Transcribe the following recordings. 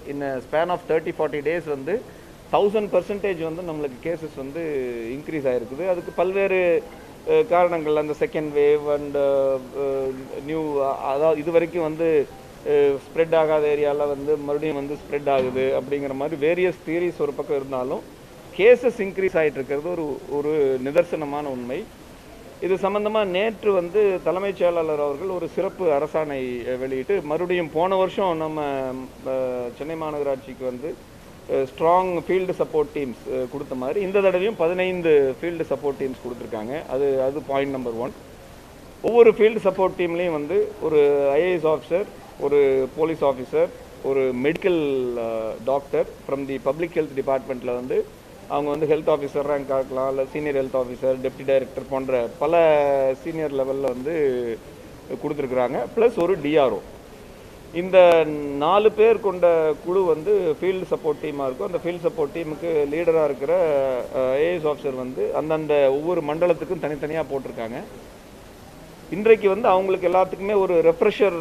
in span of thirty forty days வந்து thousand percentage வந்து நம்மளுக்கு கேசஸ் வந்து இன்க்ரீஸ் ஆகிருக்குது அதுக்கு பல்வேறு அஹ், காரணங்கள் அந்த செகண்ட் வேவ் அண்ட் நியூ அதாவது இது வரைக்கும் வந்து ஸ்ப்ரெட் ஆகாத ஏரியாவில் வந்து மறுபடியும் வந்து ஸ்ப்ரெட் ஆகுது அப்படிங்கிற மாதிரி வேரியஸ் தியரிஸ் ஒரு பக்கம் இருந்தாலும் கேசஸ் இன்க்ரீஸ் ஆகிட்டு இருக்கிறது ஒரு ஒரு நிதர்சனமான உண்மை இது சம்பந்தமா நேற்று வந்து தலைமைச் செயலாளர் அவர்கள் ஒரு சிறப்பு அரசாணை அஹ், வெளியிட்டு மறுபடியும் போன வருஷம் நம்ம அஹ், சென்னை மாநகராட்சிக்கு வந்து ஸ்ட்ராங் ஃபீல்டு சப்போர்ட் டீம்ஸ் கொடுத்த மாதிரி இந்த தடவையும் பதினைந்து ஃபீல்டு சப்போர்ட் டீம்ஸ் கொடுத்துருக்காங்க அது அது பாயிண்ட் நம்பர் ஒன் ஒவ்வொரு ஃபீல்டு சப்போர்ட் டீம்லேயும் வந்து ஒரு ஐஏஎஸ் ஆஃபீஸர் ஒரு போலீஸ் ஆஃபீஸர் ஒரு medical doctor from the public health டிபார்ட்மெண்ட்டில் வந்து அவங்க வந்து ஹெல்த் ஆஃபீஸர் ரேங்க் ஆகலாம் இல்லை senior health officer deputy director போன்ற பல சீனியர் லெவலில் வந்து கொடுத்துருக்குறாங்க ப்ளஸ் ஒரு டிஆர்ஓ இந்த நாலு பேர் கொண்ட குழு வந்து ஃபீல்டு சப்போர்ட் டீமாக இருக்கும் அந்த ஃபீல்டு சப்போர்ட் டீமுக்கு லீடராக இருக்கிற ஐஏஎஸ் ஆஃபீஸர் வந்து அந்தந்த ஒவ்வொரு மண்டலத்துக்கும் தனித்தனியாக போட்டிருக்காங்க இன்றைக்கு வந்து அவங்களுக்கு எல்லாத்துக்குமே ஒரு ரெஃப்ரெஷர்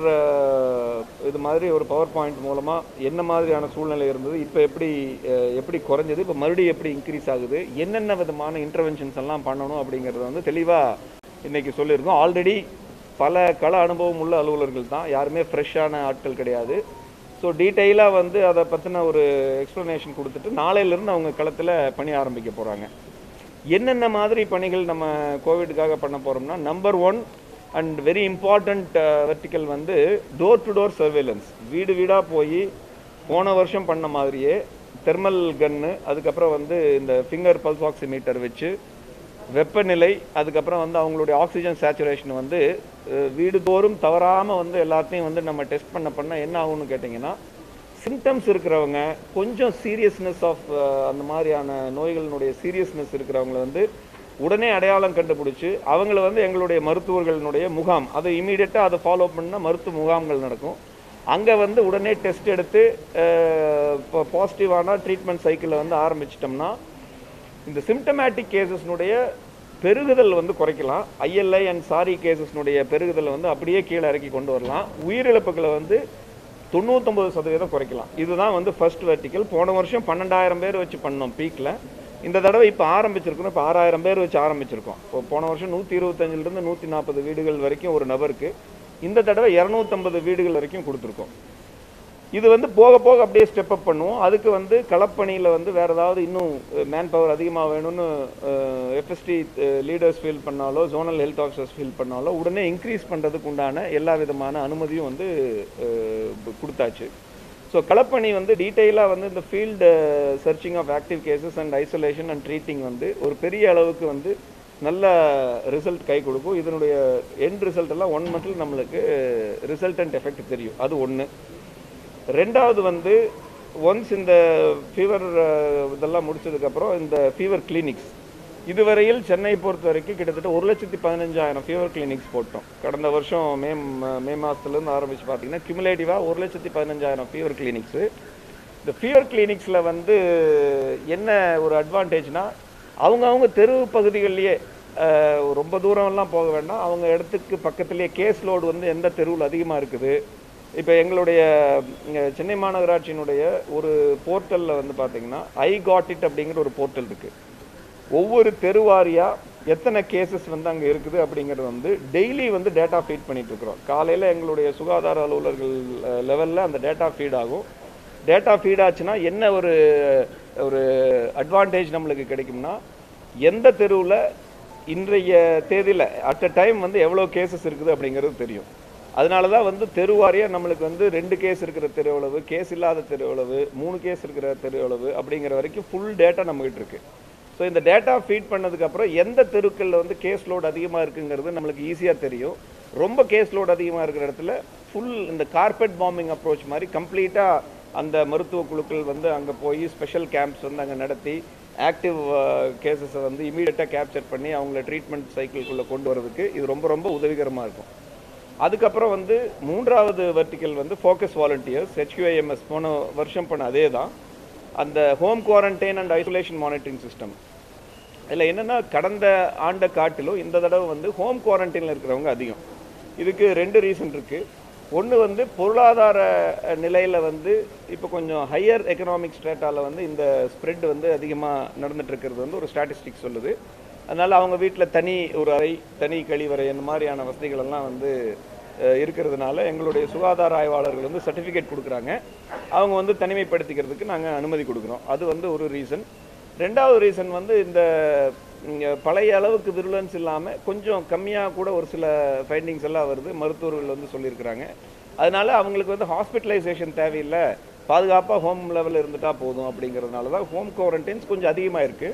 இது மாதிரி ஒரு பவர் பாயிண்ட் மூலமாக என்ன மாதிரியான சூழ்நிலை இருந்தது இப்போ எப்படி அஹ், எப்படி குறைஞ்சது இப்போ மறுபடியும் எப்படி இன்க்ரீஸ் ஆகுது என்னென்ன விதமான இன்டர்வென்ஷன்ஸ் எல்லாம் பண்ணணும் அப்படிங்கிறத வந்து தெளிவாக இன்னைக்கு சொல்லியிருக்கோம் ஆல்ரெடி பல கள அனுபவம் உள்ள அலுவலர்கள் தான் யாருமே ஃப்ரெஷ்ஷான ஆட்கள் கிடையாது ஸோ டீட்டெயிலாக வந்து அதை பற்றின ஒரு எக்ஸ்ப்ளனேஷன் கொடுத்துட்டு நாளையிலேருந்து அவங்க களத்தில் பணி ஆரம்பிக்க போகிறாங்க என்னென்ன மாதிரி பணிகள் நம்ம கோவிடுக்காக பண்ண போகிறோம்னா number one and very important vertical வந்து டோர் டு டோர் சர்வேலன்ஸ் வீடு வீடாக போய் போன வருஷம் பண்ண மாதிரியே தெர்மல் கன்னு அதுக்கப்புறம் வந்து இந்த ஃபிங்கர் பல்ஸ் ஆக்சிமீட்டர் வச்சு வெப்பநிலை அதுக்கப்புறம் வந்து அவங்களுடைய ஆக்சிஜன் சேச்சுரேஷன் வந்து அஹ், வீடுதோறும் தவறாமல் வந்து எல்லாத்தையும் வந்து நம்ம டெஸ்ட் பண்ண பண்ண என்ன ஆகும்னு கேட்டிங்கன்னா சிம்டம்ஸ் இருக்கிறவங்க கொஞ்சம் சீரியஸ்னஸ் ஆஃப் அந்த மாதிரியான நோய்களினுடைய சீரியஸ்னஸ் இருக்கிறவங்கள வந்து உடனே அடையாளம் கண்டுபிடிச்சு அவங்கள வந்து எங்களுடைய மருத்துவர்களினுடைய முகாம் அதை இமீடியட்டாக அதை ஃபாலோ பண்ணால் மருத்துவ முகாம்கள் நடக்கும் அங்கே வந்து உடனே டெஸ்ட் எடுத்து இப்போ பாசிட்டிவான ட்ரீட்மெண்ட் சைக்கிளை வந்து ஆரம்பிச்சிட்டோம்னா இந்த சிம்டமேட்டிக் கேசஸ்னுடைய பெருகுதல் வந்து குறைக்கலாம் ஐஎல்ஐ அண்ட் சாரி கேசஸ்னுடைய பெருகுதலை வந்து அப்படியே கீழே இறக்கி கொண்டு வரலாம் உயிரிழப்புகளை வந்து தொண்ணூத்தொம்பது சதவீதம் குறைக்கலாம் இதுதான் வந்து ஃபர்ஸ்ட் வெர்டிக்கல் போன வருஷம் பன்னெண்டாயிரம் பேர் வச்சு பண்ணோம் பீக்கில் இந்த தடவை இப்போ ஆரம்பிச்சிருக்கோம் இப்போ ஆறாயிரம் பேர் வச்சு ஆரம்பிச்சிருக்கோம் இப்போ போன வருஷம் நூற்றி இருபத்தஞ்சிலிருந்து நூற்றி நாற்பது வீடுகள் வரைக்கும் ஒரு நபருக்கு இந்த தடவை இரநூத்தம்பது வீடுகள் வரைக்கும் கொடுத்துருக்கோம் இது வந்து போக போக அப்படியே ஸ்டெப் அப் பண்ணுவோம் அதுக்கு வந்து களப்பணியில் வந்து வேறு ஏதாவது இன்னும் மேன் பவர் அதிகமாக வேணும்னு எஃப்எஸ்டி லீடர்ஸ் ஃபீல் பண்ணாலோ ஜோனல் ஹெல்த் ஆஃபீஸர்ஸ் ஃபீல் பண்ணாலோ உடனே இன்க்ரீஸ் பண்ணுறதுக்கு உண்டான எல்லா விதமான அனுமதியும் வந்து அஹ், கொடுத்தாச்சு ஸோ களப்பணி வந்து டீட்டெயிலாக வந்து இந்த field searching of active cases and isolation and treating வந்து ஒரு பெரிய அளவுக்கு வந்து நல்ல ரிசல்ட் கை கொடுக்கும் இதனுடைய எண்ட் ரிசல்ட் எல்லாம் ஒன் மந்த்தில் நம்மளுக்கு ரிசல்டன்ட் எஃபெக்ட் தெரியும் அது ஒன்று ரெண்டாவது வந்து ஒன்ஸ் இந்த ஃபீவர் இதெல்லாம் முடிச்சதுக்கப்புறம் இந்த ஃபீவர் கிளினிக்ஸ் இதுவரையில் சென்னை பொறுத்த வரைக்கும் கிட்டத்தட்ட ஒரு லட்சத்தி பதினஞ்சாயிரம் ஃபீவர் கிளினிக்ஸ் போட்டோம் கடந்த வருஷம் மே ம- மே மாதத்துலேருந்து ஆரம்பிச்சு பார்த்தீங்கன்னா கியூமுலேட்டிவாக ஒரு லட்சத்தி பதினஞ்சாயிரம் ஃபீவர் கிளினிக்ஸு இந்த ஃபீவர் கிளினிக்ஸில் வந்து என்ன ஒரு அட்வான்டேஜ்னா அவங்கவுங்க தெரு பகுதிகள்லேயே அஹ், ரொம்ப தூரம்லாம் போக வேண்டாம் அவங்க இடத்துக்கு பக்கத்துலேயே கேஸ் லோடு வந்து எந்த தெருவில் அதிகமாக இருக்குது இப்போ எங்களுடைய இங்க சென்னை மாநகராட்சியினுடைய ஒரு போர்ட்டலில் வந்து பார்த்தீங்கன்னா ஐ காட் இட் அப்படிங்கிற ஒரு போர்ட்டல் இருக்குது ஒவ்வொரு தெருவாரியா எத்தனை கேசஸ் வந்து அங்கே இருக்குது அப்படிங்கிறது வந்து டெய்லி வந்து டேட்டா ஃபீட் பண்ணிட்டு இருக்கிறோம் காலையில் எங்களுடைய சுகாதார அலுவலர்கள் லெவலில் அந்த டேட்டா ஃபீட் ஆகும் டேட்டா ஃபீட் ஆச்சுன்னா என்ன ஒரு ஒரு அட்வான்டேஜ் நம்மளுக்கு கிடைக்கும்னா எந்த தெருவில் இன்றைய தேதியில் அட் அ டைம் வந்து எவ்வளோ கேசஸ் இருக்குது அப்படிங்கிறது தெரியும் அதனால தான் வந்து தெருவாரியாக நம்மளுக்கு வந்து ரெண்டு கேஸ் இருக்கிற தெரு எவ்வளவு கேஸ் இல்லாத தெரு எவ்வளவு மூணு கேஸ் இருக்கிற தெரு எவ்வளவு அப்படிங்கிற வரைக்கும் ஃபுல் டேட்டா நம்மகிட்ட இருக்கு ஸோ இந்த டேட்டா ஃபீட் பண்ணதுக்கப்புறம் எந்த தெருக்களில் வந்து கேஸ் லோட் அதிகமாக இருக்குங்கிறது நம்மளுக்கு ஈஸியாக தெரியும் ரொம்ப கேஸ் லோட் அதிகமாக இருக்கிற இடத்துல ஃபுல் இந்த கார்பெட் பாம்பிங் அப்ரோச் மாதிரி கம்ப்ளீட்டாக அந்த மருத்துவ குழுக்கள் வந்து அங்கே போய் ஸ்பெஷல் கேம்ப்ஸ் வந்து அங்கே நடத்தி ஆக்டிவ் கேசஸை வந்து இமீடியட்டாக கேப்சர் பண்ணி அவங்கள ட்ரீட்மெண்ட் சைக்கிள்குள்ளே கொண்டு வரதுக்கு இது ரொம்ப ரொம்ப உதவிகரமாக இருக்கும் அதுக்கப்புறம் வந்து மூன்றாவது வெர்டிக்கல் வந்து ஃபோக்கஸ் வாலண்டியர்ஸ் ஹெச்யூஐஎம்எஸ் போன வருஷம் பண்ண அதே தான் அந்த home quarantine and isolation monitoring system இதில் என்னென்னா கடந்த ஆண்டை காட்டிலும் இந்த தடவை வந்து ஹோம் குவாரண்டைனில் இருக்கிறவங்க அதிகம் இதுக்கு ரெண்டு ரீசன் இருக்குது ஒன்று வந்து பொருளாதார நிலையில் வந்து இப்போ கொஞ்சம் ஹையர் எக்கனாமிக் ஸ்டேட்டால வந்து இந்த ஸ்ப்ரெட் வந்து அதிகமாக நடந்துட்டு இருக்கிறது வந்து ஒரு ஸ்டாட்டிஸ்டிக்ஸ் சொல்லுது அதனால அவங்க வீட்டில் தனி ஒரு அறை தனி கழிவறை இந்த மாதிரியான வசதிகள் எல்லாம் வந்து அஹ், இருக்கிறதுனால எங்களுடைய சுகாதார ஆய்வாளர்கள் வந்து சர்டிஃபிகேட் கொடுக்குறாங்க அவங்க வந்து தனிமைப்படுத்திக்கிறதுக்கு நாங்கள் அனுமதி கொடுக்குறோம் அது வந்து ஒரு ரீசன் ரெண்டாவது ரீசன் வந்து இந்த இங்க பழைய அளவுக்கு விருலன்ஸ் இல்லாமல் கொஞ்சம் கம்மியாக கூட ஒரு சில ஃபைண்டிங்ஸ் எல்லாம் வருது மருத்துவர்கள் வந்து சொல்லியிருக்கிறாங்க அதனால அவங்களுக்கு வந்து ஹாஸ்பிட்டலைசேஷன் தேவையில்லை பாதுகாப்பாக ஹோம் லெவலில் இருந்துட்டா போதும் அப்படிங்கிறதுனால தான் ஹோம் குவாரண்டைன்ஸ் கொஞ்சம் அதிகமாக இருக்குது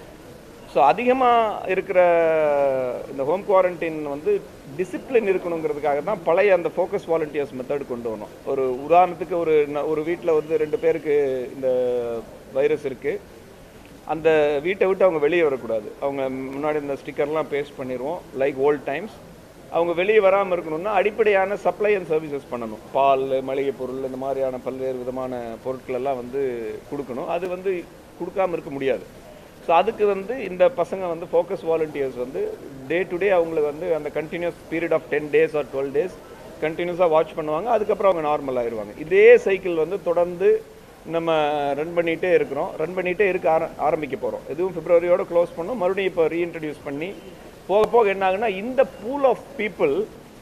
ஸோ அதிகமாக இருக்கிற இந்த ஹோம் குவாரண்டைன் வந்து டிசிப்ளின் இருக்கணுங்கிறதுக்காக தான் பழைய அந்த ஃபோக்கஸ் வாலண்டியர்ஸ் மெத்தட் கொண்டு வந்தோம் ஒரு உதாரணத்துக்கு ஒரு ந- ஒரு வீட்டில் வந்து ரெண்டு பேருக்கு இந்த வைரஸ் இருக்குது அந்த வீட்டை விட்டு அவங்க வெளியே வரக்கூடாது அவங்க முன்னாடி இந்த ஸ்டிக்கர்லாம் பேஸ்ட் பண்ணிடுவோம் லைக் ஓல்ட் டைம்ஸ் அவங்க வெளியே வராமல் இருக்கணும்னா அடிப்படையான சப்ளை அண்ட் சர்வீசஸ் பண்ணணும் பால் மளிகை பொருள் இந்த மாதிரியான பல்வேறு விதமான பொருட்கள் எல்லாம் வந்து கொடுக்கணும் அது வந்து கொடுக்காம இருக்க முடியாது ஸோ அதுக்கு வந்து இந்த பசங்க வந்து ஃபோக்கஸ் வாலண்டியர்ஸ் வந்து டே டு டே அவங்களுக்கு வந்து அந்த continuous period of ten days or twelve days கண்டினியூஸாக வாட்ச் பண்ணுவாங்க அதுக்கப்புறம் அவங்க நார்மல் ஆயிடுவாங்க இதே சைக்கிள் வந்து தொடர்ந்து நம்ம ரன் பண்ணிகிட்டே இருக்கிறோம் ரன் பண்ணிகிட்டே இருக்க ஆர ஆரம்பிக்க போகிறோம் இதுவும் பிப்ரவரியோட க்ளோஸ் பண்ணோம் மறுபடியும் இப்போ ரீஇன்ட்ரடியூஸ் பண்ணி போக போக என்ன ஆகுன்னா இந்த பூல் ஆஃப் பீப்புள்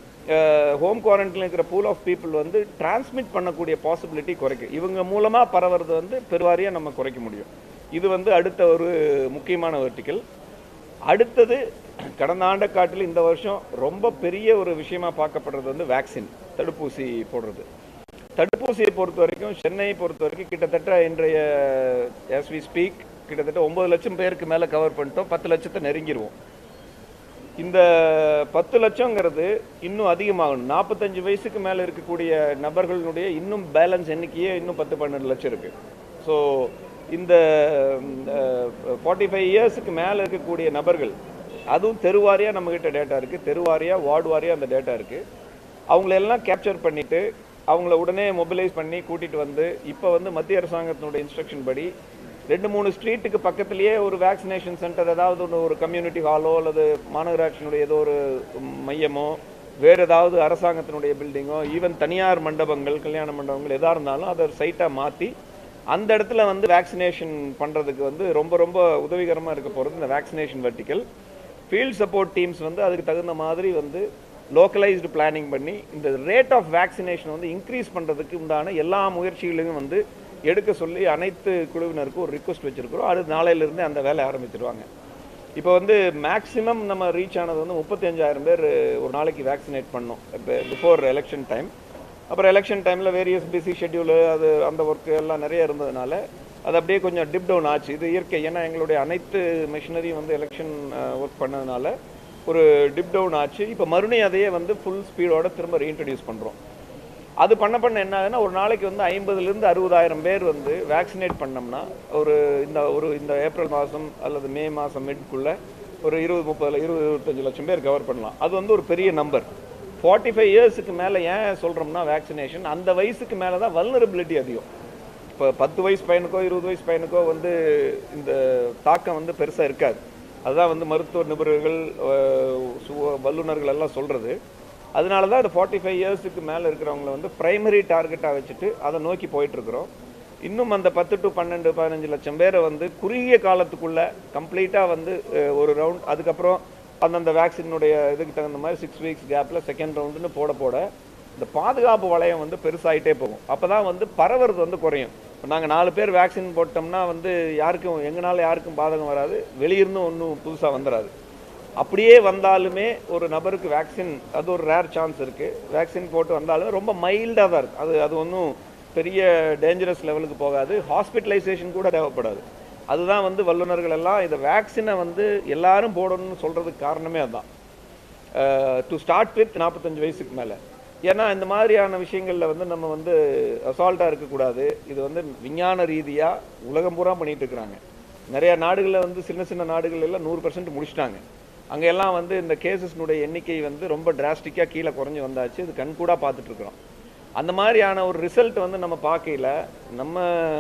ஹோம் குவாரண்டைனில் இருக்கிற பூல் ஆஃப் பீப்புள் வந்து டிரான்ஸ்மிட் பண்ணக்கூடிய பாசிபிலிட்டி குறைக்கும் இவங்க மூலமாக பரவுறது வந்து பெருவாரியாக நம்ம குறைக்க முடியும் இது வந்து அடுத்த ஒரு முக்கியமான வெர்டிக்கல் அடுத்தது கடந்த ஆண்டை காட்டிலும் இந்த வருஷம் ரொம்ப பெரிய ஒரு விஷயமா பார்க்கப்படுறது வந்து வேக்சின் தடுப்பூசி போடுறது தடுப்பூசியை பொறுத்த வரைக்கும் சென்னையை பொறுத்த வரைக்கும் கிட்டத்தட்ட இன்றைய as we ஸ்பீக் கிட்டத்தட்ட ஒன்பது லட்சம் பேருக்கு மேலே கவர் பண்ணிட்டோம் பத்து லட்சத்தை நெருங்கிடுவோம் இந்த பத்து லட்சங்கிறது இன்னும் அதிகமாகணும் நாற்பத்தஞ்சு வயசுக்கு மேலே இருக்கக்கூடிய நபர்களுடைய இன்னும் பேலன்ஸ் எண்ணிக்கையே இன்னும் பத்து பன்னெண்டு லட்சம் இருக்கு ஸோ இந்த ஃபார்ட்டி ஃபைவ் இயர்ஸுக்கு மேலே இருக்கக்கூடிய நபர்கள் அதுவும் தெருவாரியாக நம்மக்கிட்ட டேட்டா இருக்குது தெருவாரியாக வார்டு வாரியாக அந்த டேட்டா இருக்குது அவங்களெல்லாம் கேப்சர் பண்ணிட்டு அவங்கள உடனே மொபிலைஸ் பண்ணி கூட்டிட்டு வந்து இப்போ வந்து மத்திய அரசாங்கத்தினுடைய இன்ஸ்ட்ரக்ஷன் படி ரெண்டு மூணு ஸ்ட்ரீட்டுக்கு பக்கத்துலேயே ஒரு வேக்சினேஷன் சென்டர் ஏதாவது ஒன்று ஒரு கம்யூனிட்டி ஹாலோ அல்லது மாநகராட்சியினுடைய ஏதோ ஒரு மையமோ வேறு ஏதாவது அரசாங்கத்தினுடைய பில்டிங்கோ ஈவன் தனியார் மண்டபங்கள் கல்யாண மண்டபங்கள் எதாக இருந்தாலும் அதை சைட்டாக மாற்றி அந்த இடத்துல வந்து வேக்சினேஷன் பண்ணுறதுக்கு வந்து ரொம்ப ரொம்ப உதவிகரமாக இருக்க போகிறது இந்த vaccination vertical field support teams வந்து அதுக்கு தகுந்த மாதிரி வந்து லோக்கலைஸ்டு பிளானிங் பண்ணி இந்த ரேட் ஆஃப் வேக்சினேஷன் வந்து இன்க்ரீஸ் பண்ணுறதுக்கு உண்டான எல்லா முயற்சிகளையும் வந்து எடுக்க சொல்லி அனைத்து குழுவினருக்கும் ஒரு ரிக்வஸ்ட் வச்சுருக்கிறோம் அது நாளையிலிருந்தே அந்த வேலை ஆரம்பிச்சிருவாங்க இப்போ வந்து மேக்ஸிமம் நம்ம ரீச் ஆனது வந்து முப்பத்தஞ்சாயிரம் பேர் ஒரு நாளைக்கு வேக்சினேட் பண்ணோம் இப்போ பிஃபோர் எலெக்ஷன் டைம் அப்புறம் எலெக்ஷன் டைமில் வேரியஸ் பிஸி ஷெட்யூலு அது அந்த ஒர்க்கு எல்லாம் நிறைய இருந்ததுனால அது அப்படியே கொஞ்சம் டிப் டவுன் ஆச்சு இது இயற்கை ஏன்னா எங்களுடைய அனைத்து மிஷினரியும் வந்து எலெக்ஷன் ஒர்க் பண்ணதுனால ஒரு டிப் டவுன் ஆச்சு இப்போ மறுபடியும் அதையே வந்து ஃபுல் ஸ்பீடோட திரும்ப ரீஇன்ட்ரடியூஸ் பண்ணுறோம் அது பண்ண பண்ண என்ன ஆகுதுன்னா ஒரு நாளைக்கு வந்து ஐம்பதுலேருந்து அறுபதாயிரம் பேர் வந்து வேக்சினேட் பண்ணோம்னா ஒரு இந்த ஒரு இந்த ஏப்ரல் மாதம் அல்லது மே மாதம் மிட்குள்ளே ஒரு இருபது முப்பது இருபது இருபத்தஞ்சு லட்சம் பேர் கவர் பண்ணலாம் அது வந்து ஒரு பெரிய நம்பர் ஃபார்ட்டி ஃபைவ் இயர்ஸுக்கு மேலே ஏன் சொல்கிறோம்னா வேக்சினேஷன் அந்த வயசுக்கு மேலே தான் வல்னரபிலிட்டி அதிகம் இப்போ பத்து வயசு பையனுக்கோ இருபது வயசு பையனுக்கோ வந்து இந்த தாக்கம் வந்து பெருசாக இருக்காது அதுதான் வந்து மருத்துவ நிபுணர்கள் அஹ், சு- வல்லுநர்கள் எல்லாம் சொல்கிறது அதனால தான் இந்த ஃபார்ட்டி ஃபைவ் இயர்ஸுக்கு மேலே இருக்கிறவங்கள வந்து பிரைமரி டார்கெட்டாக வச்சுட்டு அதை நோக்கி போயிட்டுருக்குறோம் இன்னும் அந்த பத்து டு பன்னெண்டு பதினஞ்சு லட்சம் பேரை வந்து குறுகிய காலத்துக்குள்ள கம்ப்ளீட்டாக வந்து அஹ், ஒரு ரவுண்ட் அதுக்கப்புறம் அந்தந்த வேக்சினுடைய இதுக்கு தகுந்த மாதிரி சிக்ஸ் வீக்ஸ் கேப்பில் செகண்ட் ரவுண்டுன்னு போட போட இந்த பாதுகாப்பு வளையம் வந்து பெருசாயிட்டே போகும் அப்போ தான் வந்து பரவுறது வந்து குறையும் இப்போ நாங்கள் நாலு பேர் வேக்சின் போட்டோம்னா வந்து யாருக்கும் எங்கனால யாருக்கும் பாதகம் வராது வெளியிருந்தும் ஒன்றும் புதுசாக வந்துடாது அப்படியே வந்தாலுமே ஒரு நபருக்கு வேக்சின் அது ஒரு ரேர் சான்ஸ் இருக்குது வேக்சின் போட்டு வந்தாலுமே ரொம்ப மைல்டாக தான் இருக்குது அது அது ஒன்றும் பெரிய டேஞ்சரஸ் லெவலுக்கு போகாது ஹாஸ்பிட்டலைசேஷன் கூட தேவைப்படாது அதுதான் வந்து வல்லுநர்கள் எல்லாம் இந்த வேக்சினை வந்து எல்லாரும் போடணும்னு சொல்கிறதுக்கு காரணமே அதுதான் டு ஸ்டார்ட் வித் நாற்பத்தஞ்சு வயசுக்கு மேலே ஏன்னா இந்த மாதிரியான விஷயங்களில் வந்து நம்ம வந்து அசால்ட்டாக இருக்கக்கூடாது இது வந்து விஞ்ஞான ரீதியாக உலகம் பூரா பண்ணிட்டு இருக்கிறாங்க நிறைய நாடுகளில் வந்து சின்ன சின்ன நாடுகள் எல்லாம் நூறு பர்சன்ட் முடிச்சிட்டாங்க அங்கே எல்லாம் வந்து இந்த கேசஸ்னுடைய எண்ணிக்கை வந்து ரொம்ப டிராஸ்டிக்காக கீழே குறைஞ்சி வந்தாச்சு இது கண்கூடாக பார்த்துட்டு இருக்கிறோம் அந்த மாதிரியான ஒரு ரிசல்ட் வந்து நம்ம பார்க்கையில நம்ம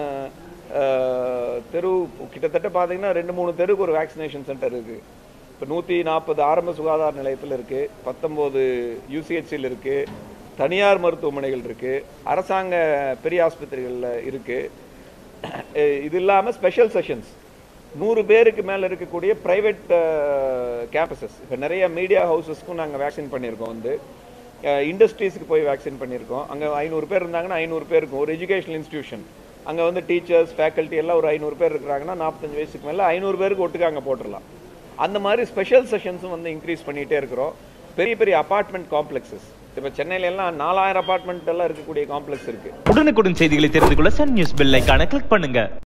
அஹ், தெரு கிட்டத்தட்ட பார்த்தீங்கன்னா ரெண்டு மூணு தெருக்கு ஒரு வேக்சினேஷன் சென்டர் இருக்குது இப்போ நூற்றி நாற்பது ஆரம்ப சுகாதார நிலையத்தில் இருக்குது பத்தொம்போது யூசிஹெச்சில் இருக்குது தனியார் மருத்துவமனைகள் இருக்குது அரசாங்க பெரிய ஆஸ்பத்திரிகளில் இருக்குது இது இல்லாமல் ஸ்பெஷல் செஷன்ஸ் நூறு பேருக்கு மேலே இருக்கக்கூடிய ப்ரைவேட் கேம்பஸஸ் இப்போ நிறைய மீடியா ஹவுசஸ்க்கும் நாங்கள் வேக்சின் பண்ணியிருக்கோம் வந்து இண்டஸ்ட்ரீஸ்க்கு போய் வேக்சின் பண்ணியிருக்கோம் அங்கே ஐநூறு பேர் இருந்தாங்கன்னா ஐநூறு பேருக்கும் ஒரு எஜுகேஷனல் இன்ஸ்டிடியூஷன் அங்கே வந்து டீச்சர்ஸ் ஃபேக்கல்ட்டி எல்லாம் ஒரு ஐநூறு பேர் இருக்கிறாங்கன்னா நாற்பத்தஞ்சு வயசுக்கு மேலே ஐநூறு பேருக்கு ஒட்டுக்க அங்கே போட்டுடலாம் அந்த மாதிரி ஸ்பெஷல் செஷன்ஸும் வந்து இன்க்ரீஸ் பண்ணிகிட்டே இருக்கிறோம் பெரிய பெரிய அபார்ட்மெண்ட் காம்ப்ளெக்ஸஸ் இப்போ சென்னையில எல்லாம் நாலாயிரம் அபார்ட்மெண்ட் எல்லாம் இருக்கக்கூடிய காம்ப்ளெக்ஸ் இருக்குது உடனுக்குடன் செய்திகளை தெரிந்து கொள்ள சன் நியூஸ் பெல் ஐகானை கிளிக் பண்ணுங்க